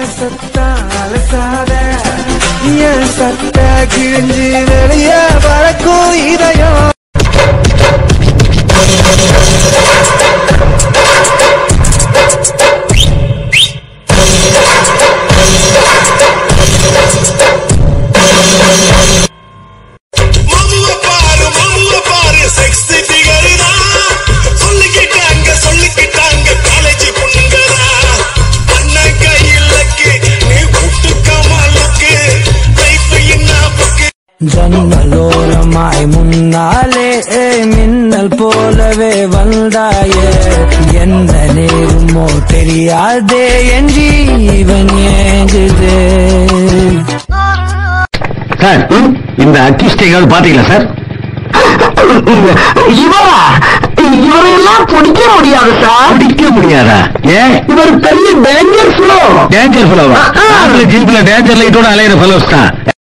சத்தம் அலசாத என் சட்ட கிழிஞ்சு வெளிய பறக்கும் இதயம் மம்முவ பாரு மம்முவ பாரு செக்ஸி பிகருதா சொல்லிக்கிட்டாங்க சொல்லிக்கிட்டாங்க காலேஜ் பொண்ணுங்கதா அண்ணன் கையிலக்கு நீ விட்டுக்கமாலுக்கு லைஃப் என்ன பக்கு ஜன்னலோரமாய் முன்னாலே மின்னல் போலவே வந்தாயே எந்த நேருமோ தெரியாதே என் ஜீவன் ஏங்குதே சார் இந்த அக்யூஸ்டிக்காவது பாத்தீங்களா சார் இவரா இவரையெல்லாம் பிடிக்க முடியாது சார் பிடிக்க முடியாதா ஏன் இவர் பெரிய டேஞ்சர் ஃப்ளோ டேஞ்சர் ஃபெலோவா ஜீப்ல டேஞ்சர் லைட்டோட அலையிற ஃபெலோஸ் தான்